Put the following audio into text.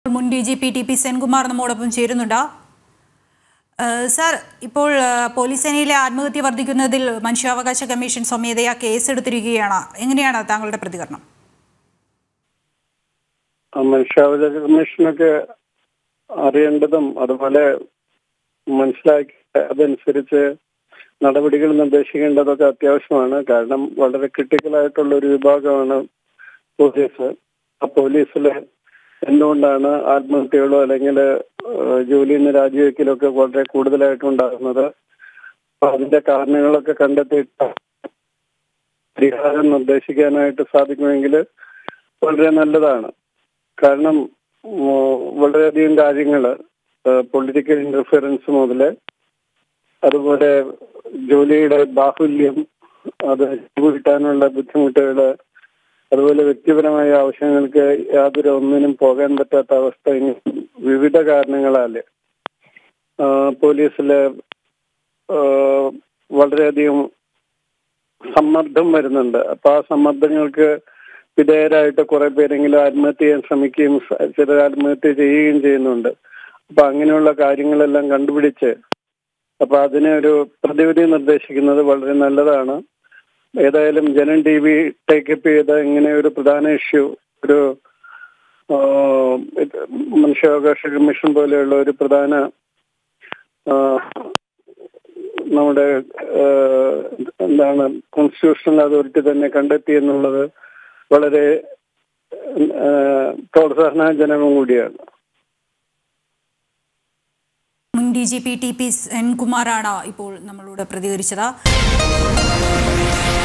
മുൻ D G P T P Senkumar നമ്മോടൊപ്പം ചേരുന്നുണ്ട് ഏഹ് സാർ ഇപ്പോൾ ഏഹ് പോലീസ് സേനയിലെ ആത്മഹത്യ വർദ്ധിക്കുന്നതിൽ മനുഷ്യാവകാശ കമ്മീഷൻ സ്വമേധയാ കേസെടുത്തിരിക്കുകയാണ് എങ്ങനെയാണ് താങ്കളുടെ പ്രതികരണം ആ മനുഷ്യാവകാശ കമ്മീഷനൊക്കെ അറിയേണ്ടതും അതുപോലെ മനസ്സിലാക്കി അതനുസരിച്ച് നടപടികൾ നിർദ്ദേശിക്കേണ്ടതൊക്കെ അത്യാവശ്യമാണ് കാരണം വളരെ ക്രിട്ടിക്കൽ ആയിട്ടുള്ള ഒരു വിഭാഗമാണ് പോലീസ് ആ പോലീസില് എന്തുകൊണ്ടാണ് ആത്മഹത്യകളോ അല്ലെങ്കിൽ ജോലിയിൽ നിന്ന് രാജിവെക്കലോ ഒക്കെ വളരെ കൂടുതലായിട്ട് ഉണ്ടാകുന്നത് അപ്പൊ അതിന്റെ കാരണങ്ങളൊക്കെ കണ്ടെത്തിയിട്ട് പരിഹാരം നിർദ്ദേശിക്കാനായിട്ട് സാധിക്കുമെങ്കിൽ വളരെ നല്ലതാണ് കാരണം ഉം, വളരെയധികം കാര്യങ്ങൾ പൊളിറ്റിക്കൽ ഇന്റർഫിയറൻസ് മുതൽ അതുപോലെ ജോലിയുടെ ബാഹുല്യം അത് കിട്ടാനുള്ള ബുദ്ധിമുട്ടുകള് അതുപോലെ വ്യക്തിപരമായ ആവശ്യങ്ങൾക്ക് യാതൊരു ഒന്നിനും പോകാൻ പറ്റാത്ത അവസ്ഥ ഇങ്ങനെ വിവിധ കാരണങ്ങളാല് ആ, പോലീസില് ആ, വളരെയധികം സമ്മർദ്ദം വരുന്നുണ്ട് അപ്പൊ ആ സമ്മർദ്ദങ്ങൾക്ക് വിധേയരായിട്ട് കുറെ പേരെങ്കിലും ആത്മഹത്യ ചെയ്യാൻ ശ്രമിക്കുകയും സ- ചിലർ ആത്മഹത്യ ചെയ്യുകയും ചെയ്യുന്നുണ്ട് അപ്പൊ അങ്ങനെയുള്ള കാര്യങ്ങളെല്ലാം കണ്ടുപിടിച്ച് അപ്പൊ അതിനെ ഒരു പ്രതിവിധി നിർദ്ദേശിക്കുന്നത് വളരെ നല്ലതാണ് ഏതായാലും ജനൻ ടി വി ടേക്കപ്പ് ചെയ്ത ഇങ്ങനെ ഒരു പ്രധാന ഇഷ്യൂ ഒരു ആ, ഇത് മനുഷ്യാവകാശ കമ്മീഷൻ പോലെയുള്ള ഒരു പ്രധാന ആ, നമ്മുടെ ആ, എന്താണ് കോൺസ്റ്റിറ്റ്യൂഷണൽ അതോറിറ്റി തന്നെ കണ്ടെത്തി എന്നുള്ളത് വളരെ ആ, പ്രോത്സാഹനജനകം കൂടിയാണ് മുൻ D G P T P സെൻകുമാറാണ് ഇപ്പോൾ നമ്മളോട് പ്രതികരിച്ചത്